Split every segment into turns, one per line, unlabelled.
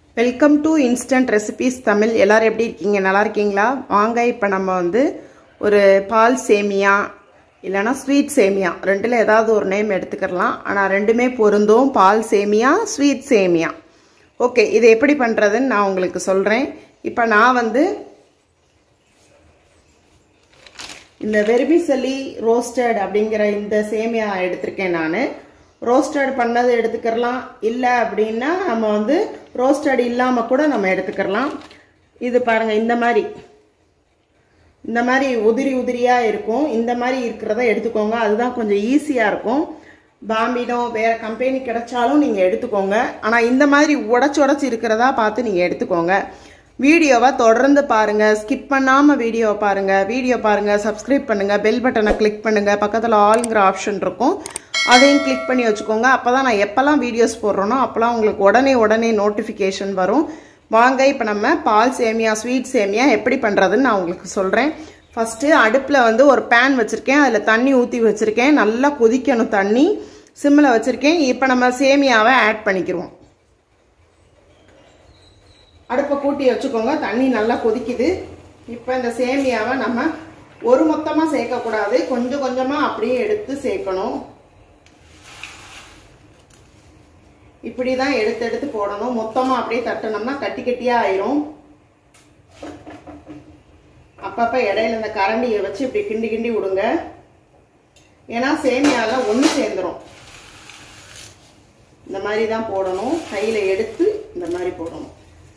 welcome to instant recipes Tamil எல்லாரும் எப்படி இருக்கீங்க நல்லா இருக்கீங்களா வாங்க இப்போ நம்ம வந்து ஒரு பால் சேமியா இல்லைன்னா ஸ்வீட் சேமியா ரெண்டில் ஏதாவது ஒரு நேம் எடுத்துக்கலாம் ஆனால் ரெண்டுமே பொருந்தும் பால் சேமியா ஸ்வீட் சேமியா ஓகே இது எப்படி பண்ணுறதுன்னு நான் உங்களுக்கு சொல்கிறேன் இப்போ நான் வந்து இந்த வெர்மிசலி ரோஸ்டட் அப்படிங்கிற இந்த சேமியா எடுத்திருக்கேன் நான் ரோஸ்டட் பண்ணது எடுத்துக்கிறலாம் இல்லை அப்படின்னா நம்ம வந்து ரோஸ்டட் இல்லாமல் கூட நம்ம எடுத்துக்கிறலாம் இது பாருங்கள் இந்த மாதிரி இந்த மாதிரி உதிரி உதிரியாக இருக்கும் இந்த மாதிரி இருக்கிறத எடுத்துக்கோங்க அதுதான் கொஞ்சம் ஈஸியாக இருக்கும் பாம்பினோ வேறு கம்பெனி கிடைச்சாலும் நீங்கள் எடுத்துக்கோங்க ஆனால் இந்த மாதிரி உடச்சி உடச்சி இருக்கிறதா பார்த்து நீங்கள் எடுத்துக்கோங்க வீடியோவை தொடர்ந்து பாருங்கள் ஸ்கிப் பண்ணாமல் வீடியோவை பாருங்கள் வீடியோ பாருங்கள் சப்ஸ்கிரைப் பண்ணுங்கள் பெல் பட்டனை கிளிக் பண்ணுங்கள் பக்கத்தில் ஆளுங்கிற ஆப்ஷன் இருக்கும் அதையும் கிளிக் பண்ணி வச்சுக்கோங்க அப்போ தான் நான் எப்போல்லாம் வீடியோஸ் போடுறேனோ அப்போல்லாம் உங்களுக்கு உடனே உடனே நோட்டிஃபிகேஷன் வரும் வாங்க இப்போ நம்ம பால் சேமியா ஸ்வீட் சேமியா எப்படி பண்ணுறதுன்னு நான் உங்களுக்கு சொல்கிறேன் ஃபஸ்ட்டு அடுப்பில் வந்து ஒரு பேன் வச்சுருக்கேன் அதில் தண்ணி ஊற்றி வச்சுருக்கேன் நல்லா கொதிக்கணும் தண்ணி சிம்மில் வச்சுருக்கேன் இப்போ நம்ம சேமியாவை ஆட் பண்ணிக்கிறோம் அடுப்பை கூட்டி வச்சுக்கோங்க தண்ணி நல்லா கொதிக்குது இப்போ இந்த சேமியாவை நம்ம ஒரு மொத்தமாக சேர்க்கக்கூடாது கொஞ்சம் கொஞ்சமாக அப்படியே எடுத்து சேர்க்கணும் இப்படி தான் எடுத்து எடுத்து போடணும் மொத்தமாக அப்படியே தட்டினோம்னா கட்டி கட்டியாக ஆயிரும் அப்பப்போ இடையில இந்த கரண்டியை வச்சு இப்படி கிண்டி கிண்டி விடுங்க ஏன்னா சேமியாவில் ஒன்று சேர்ந்துடும் இந்த மாதிரி தான் போடணும் கையில் எடுத்து இந்த மாதிரி போடணும்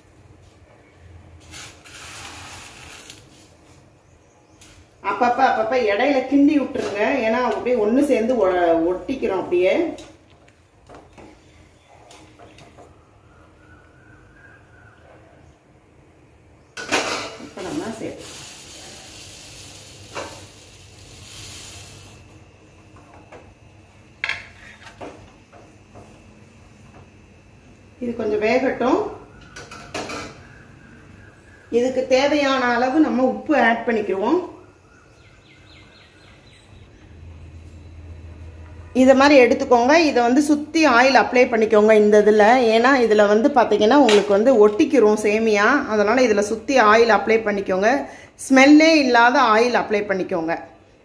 அப்பப்போ அப்பப்போ இடையில கிண்டி விட்டுருங்க ஏன்னா அப்படியே ஒன்று சேர்ந்து ஒட்டிக்கிறோம் அப்படியே இப்போ நம்ம சேர்த்து இது கொஞ்சம் வேகட்டும் இதுக்கு தேவையான அளவு நம்ம உப்பு ஆட் பண்ணிக்குவோம் இதை மாதிரி எடுத்துக்கோங்க இதை வந்து சுற்றி ஆயில் அப்ளை பண்ணிக்கோங்க இந்த இதில் ஏன்னா இதில் வந்து பார்த்தீங்கன்னா உங்களுக்கு வந்து ஒட்டிக்கிறோம் சேமியா அதனால் இதில் சுற்றி ஆயில் அப்ளை பண்ணிக்கோங்க ஸ்மெல்லே இல்லாத ஆயில் அப்ளை பண்ணிக்கோங்க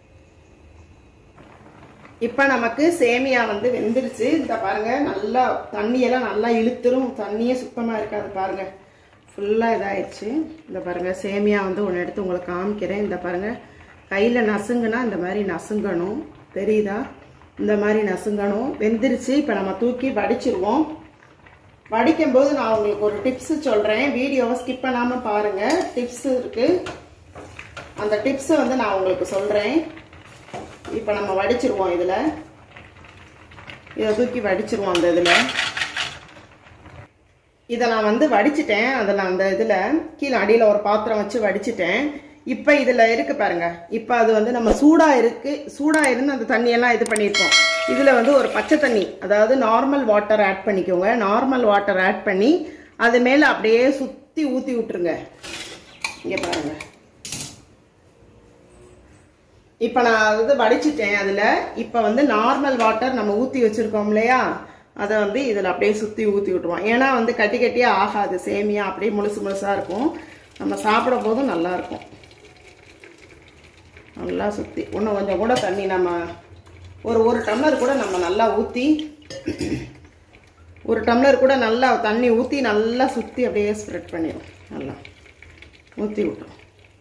இப்போ நமக்கு சேமியா வந்து வெந்துருச்சு இந்த பாருங்கள் நல்லா தண்ணியெல்லாம் நல்லா இழுத்துரும் தண்ணியே சுத்தமாக இருக்காது பாருங்கள் ஃபுல்லாக இதாகிடுச்சு இந்த பாருங்கள் சேமியா வந்து ஒன்று எடுத்து உங்களுக்கு காமிக்கிறேன் இந்த பாருங்கள் கையில் நசுங்குனா இந்த மாதிரி நசுங்கணும் தெரியுதா இந்த மாதிரி நசுங்கணும் வெந்துருச்சு இப்போ நம்ம தூக்கி வடிச்சிருவோம் வடிக்கும் போது நான் உங்களுக்கு ஒரு டிப்ஸு சொல்கிறேன் வீடியோவை ஸ்கிப் பண்ணாமல் பாருங்கள் டிப்ஸ் இருக்குது அந்த டிப்ஸை வந்து நான் உங்களுக்கு சொல்கிறேன் இப்போ நம்ம வடிச்சிருவோம் இதில் இதை தூக்கி வடிச்சிருவோம் அந்த இதில் இதை நான் வந்து வடிச்சிட்டேன் அதில் அந்த இதில் கீழே அடியில் ஒரு பாத்திரம் வச்சு வடிச்சிட்டேன் இப்போ இதில் இருக்கு பாருங்க இப்போ அது வந்து நம்ம சூடாக இருக்கு சூடாக இருந்து அந்த தண்ணியெல்லாம் இது பண்ணியிருக்கோம் இதில் வந்து ஒரு பச்சை தண்ணி அதாவது நார்மல் வாட்டர் ஆட் பண்ணிக்கோங்க நார்மல் வாட்டர் ஆட் பண்ணி அது மேலே அப்படியே சுற்றி ஊற்றி விட்டுருங்க இங்கே பாருங்க இப்போ நான் அது வடிச்சிட்டேன் அதில் இப்போ வந்து நார்மல் வாட்டர் நம்ம ஊற்றி வச்சுருக்கோம் இல்லையா அதை வந்து இதில் அப்படியே சுற்றி ஊற்றி விட்டுருவோம் ஏன்னா வந்து கட்டி கட்டியாக ஆகாது சேமியா அப்படியே முழுசு முழுசாக இருக்கும் நம்ம சாப்பிடும் போதும் நல்லாயிருக்கும் நல்லா சுற்றி இன்னும் கொஞ்சம் கூட தண்ணி நம்ம ஒரு ஒரு டம்ளர் கூட நம்ம நல்லா ஊற்றி ஒரு டம்ளர் கூட நல்லா தண்ணி ஊற்றி நல்லா சுற்றி அப்படியே ஸ்ப்ரெட் பண்ணிடும் நல்லா ஊற்றி விட்டுரும்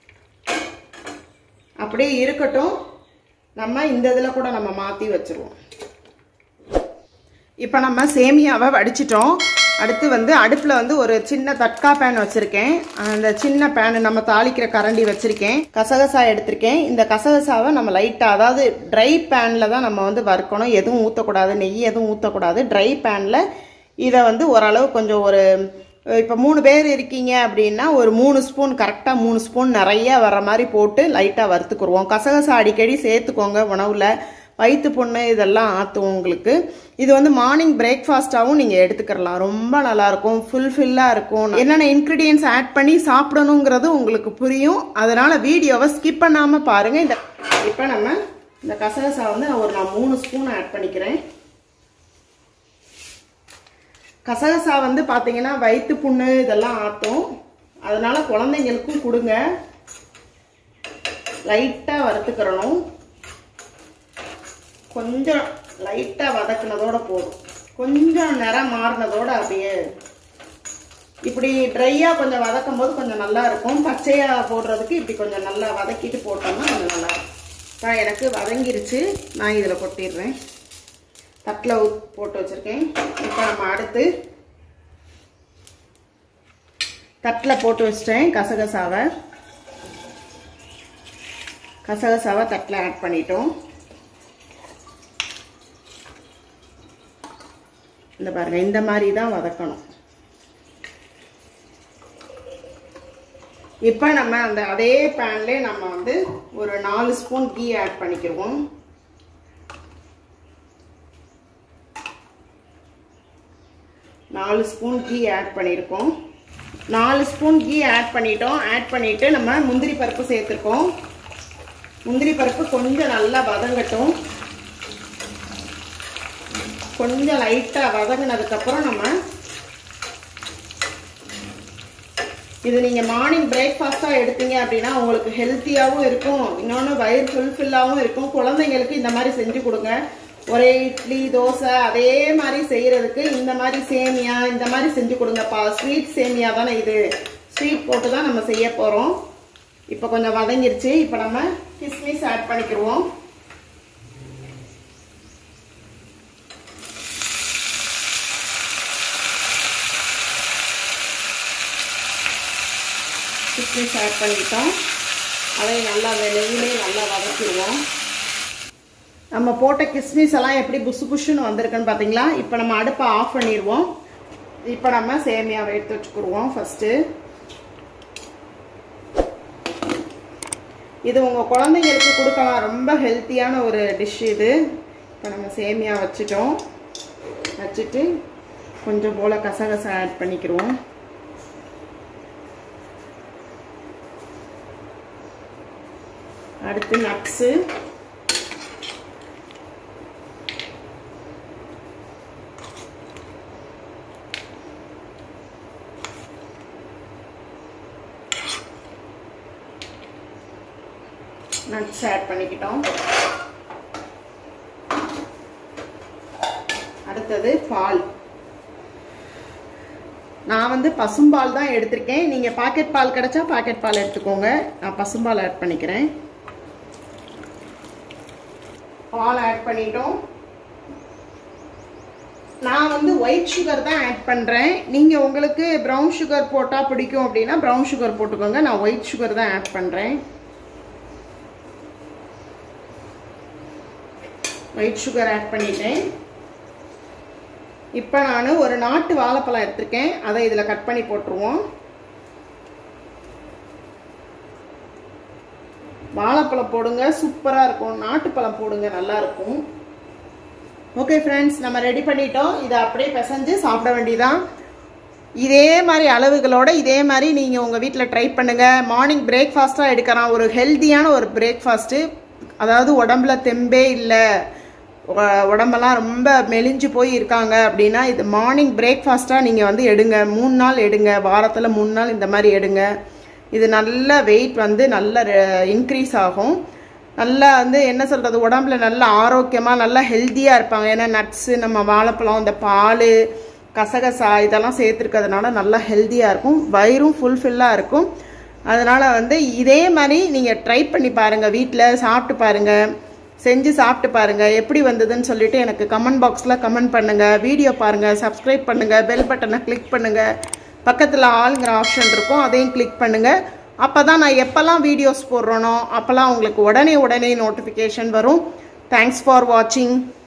அப்படியே இருக்கட்டும் நம்ம இந்த இதில் கூட நம்ம மாற்றி வச்சுருவோம் இப்போ நம்ம சேமியாவை வடிச்சிட்டோம் அடுத்து வந்து அடுப்பில் வந்து ஒரு சின்ன தட்கா பேன் வச்சுருக்கேன் அந்த சின்ன பேன் நம்ம தாளிக்கிற கரண்டி வச்சுருக்கேன் கசகசா எடுத்திருக்கேன் இந்த கசகசாவை நம்ம லைட்டாக அதாவது ட்ரை பேனில் தான் நம்ம வந்து வறுக்கணும் எதுவும் ஊற்றக்கூடாது நெய் எதுவும் ஊற்றக்கூடாது ட்ரை பேனில் இதை வந்து ஓரளவு கொஞ்சம் ஒரு இப்போ மூணு பேர் இருக்கீங்க அப்படின்னா ஒரு மூணு ஸ்பூன் கரெக்டாக மூணு ஸ்பூன் நிறைய வர மாதிரி போட்டு லைட்டாக வறுத்துக்குருவோம் கசகசா அடிக்கடி சேர்த்துக்கோங்க உணவில் வயிற்று புண்ணு இதெல்லாம் ஆற்றும் உங்களுக்கு இது வந்து மார்னிங் பிரேக்ஃபாஸ்ட்டாகவும் நீங்கள் எடுத்துக்கிறலாம் ரொம்ப நல்லாயிருக்கும் ஃபுல்ஃபில்லாக இருக்கும் என்னென்ன இன்க்ரீடியன்ஸ் ஆட் பண்ணி சாப்பிடணுங்கிறது உங்களுக்கு புரியும் அதனால் வீடியோவை ஸ்கிப் பண்ணாமல் பாருங்கள் இந்த இப்போ நம்ம இந்த கசகசா வந்து நான் ஒரு நான் மூணு ஸ்பூன் ஆட் பண்ணிக்கிறேன் கசகசா வந்து பார்த்தீங்கன்னா வயிற்று புண்ணு இதெல்லாம் ஆற்றும் அதனால குழந்தைங்களுக்கும் கொடுங்க லைட்டாக வறுத்துக்கிறணும் கொஞ்சம் லைட்டாக வதக்குனதோட போதும் கொஞ்சம் நிறம் மாறினதோட அப்படியே இப்படி ட்ரையாக கொஞ்சம் வதக்கும் போது கொஞ்சம் நல்லா இருக்கும் பச்சையாக போடுறதுக்கு இப்படி கொஞ்சம் நல்லா வதக்கிட்டு போட்டோம்னா கொஞ்சம் நல்லா இருக்கும் இப்போ எனக்கு வதங்கிருச்சு நான் இதில் கொட்டிடுறேன் தட்டில் ஊத் போட்டு வச்சுருக்கேன் இப்போ நம்ம அடுத்து தட்டில் போட்டு வச்சிட்டேன் கசகசாவை கசகசாவை தட்டில் ஆட் பண்ணிட்டோம் இந்த பாருங்க இந்த மாதிரி தான் வதக்கணும் இப்போ நம்ம அந்த அதே பேன்லேயே நம்ம வந்து ஒரு நாலு ஸ்பூன் கீ ஆட் பண்ணிக்கிடுவோம் நாலு ஸ்பூன் கீ ஆட் பண்ணியிருக்கோம் நாலு ஸ்பூன் கீ ஆட் பண்ணிட்டோம் ஆட் பண்ணிவிட்டு நம்ம முந்திரி பருப்பு சேர்த்துருக்கோம் முந்திரி பருப்பு கொஞ்சம் நல்லா வதங்கட்டும் கொஞ்சம் லைட்டாக வதங்கினதுக்கப்புறம் நம்ம இது நீங்கள் மார்னிங் பிரேக்ஃபாஸ்ட்டாக எடுத்தீங்க அப்படின்னா உங்களுக்கு ஹெல்த்தியாகவும் இருக்கும் இன்னொன்று வயிறு ஃபுல்ஃபில்லாகவும் இருக்கும் குழந்தைங்களுக்கு இந்த மாதிரி செஞ்சு கொடுங்க ஒரே இட்லி தோசை அதே மாதிரி செய்கிறதுக்கு இந்த மாதிரி சேமியா இந்த மாதிரி செஞ்சு கொடுங்கப்பா ஸ்வீட் சேமியா தானே இது ஸ்வீட் போட்டு தான் நம்ம செய்ய போகிறோம் இப்போ கொஞ்சம் வதங்கிருச்சு இப்போ நம்ம கிஸ்மிஸ் ஆட் பண்ணிக்கிடுவோம் கிஸ்மிஸ் ஆட் பண்ணிட்டோம் அதை நல்லா அந்த நெய்யிலே நல்லா வதக்கிடுவோம் நம்ம போட்ட கிஸ்மிஸ் எல்லாம் எப்படி புசு புஷுன்னு வந்திருக்குன்னு பார்த்தீங்களா இப்போ நம்ம அடுப்பை ஆஃப் பண்ணிடுவோம் இப்போ நம்ம சேமியாவை எடுத்து வச்சுக்கிடுவோம் ஃபஸ்ட்டு இது உங்கள் குழந்தைங்களுக்கு கொடுக்கலாம் ரொம்ப ஹெல்த்தியான ஒரு டிஷ் இது இப்போ நம்ம சேமியா வச்சுட்டோம் வச்சுட்டு கொஞ்சம் போல் கசகசா ஆட் பண்ணிக்கிடுவோம் அடுத்து நட்ஸு நட்ஸ் ஆட் பண்ணிக்கிட்டோம் அடுத்தது பால் நான் வந்து பசும்பால் தான் எடுத்திருக்கேன் நீங்கள் பாக்கெட் பால் கிடைச்சா பாக்கெட் பால் எடுத்துக்கோங்க நான் பசும்பால் ஆட் பண்ணிக்கிறேன் பால் ஆட் பண்ணிட்டோம் நான் வந்து ஒயிட் சுகர் தான் ஆட் பண்ணுறேன் நீங்கள் உங்களுக்கு ப்ரௌன் சுகர் போட்டால் பிடிக்கும் அப்படின்னா ப்ரௌன் சுகர் போட்டுக்கோங்க நான் ஒயிட் சுகர் தான் ஆட் பண்ணுறேன் ஒயிட் சுகர் ஆட் பண்ணிட்டேன் இப்போ நான் ஒரு நாட்டு வாழைப்பழம் எடுத்திருக்கேன் அதை இதில் கட் பண்ணி போட்டுருவோம் வாழைப்பழம் போடுங்க சூப்பராக இருக்கும் நாட்டுப்பழம் போடுங்க நல்லா இருக்கும் ஓகே ஃப்ரெண்ட்ஸ் நம்ம ரெடி பண்ணிட்டோம் இதை அப்படியே பிசைஞ்சு சாப்பிட வேண்டியதான் இதே மாதிரி அளவுகளோட இதே மாதிரி நீங்கள் உங்கள் வீட்டில் ட்ரை பண்ணுங்கள் மார்னிங் பிரேக்ஃபாஸ்ட்டாக எடுக்கலாம் ஒரு ஹெல்த்தியான ஒரு பிரேக்ஃபாஸ்ட்டு அதாவது உடம்புல தெம்பே இல்லை உடம்பெல்லாம் ரொம்ப மெலிஞ்சு போய் இருக்காங்க அப்படின்னா இது மார்னிங் பிரேக்ஃபாஸ்ட்டாக நீங்கள் வந்து எடுங்க மூணு நாள் எடுங்க வாரத்தில் மூணு நாள் இந்த மாதிரி எடுங்க இது நல்ல வெயிட் வந்து நல்ல இன்க்ரீஸ் ஆகும் நல்லா வந்து என்ன சொல்கிறது உடம்புல நல்ல ஆரோக்கியமாக நல்லா ஹெல்த்தியாக இருப்பாங்க ஏன்னா நட்ஸு நம்ம வாழைப்பழம் இந்த பால் கசகசா இதெல்லாம் சேர்த்துருக்கிறதுனால நல்லா ஹெல்த்தியாக இருக்கும் வயிறும் ஃபுல்ஃபில்லாக இருக்கும் அதனால் வந்து இதே மாதிரி நீங்கள் ட்ரை பண்ணி பாருங்கள் வீட்டில் சாப்பிட்டு பாருங்கள் செஞ்சு சாப்பிட்டு பாருங்கள் எப்படி வந்ததுன்னு சொல்லிட்டு எனக்கு கமெண்ட் பாக்ஸில் கமெண்ட் பண்ணுங்கள் வீடியோ பாருங்கள் சப்ஸ்கிரைப் பண்ணுங்கள் பெல் பட்டனை கிளிக் பண்ணுங்கள் பக்கத்தில் ஆளுங்கிற ஆப்ஷன் இருக்கும் அதையும் கிளிக் பண்ணுங்கள் அப்போ தான் நான் எப்போல்லாம் வீடியோஸ் போடுறேனோ அப்போல்லாம் உங்களுக்கு உடனே உடனே நோட்டிஃபிகேஷன் வரும் தேங்க்ஸ் ஃபார் வாட்சிங்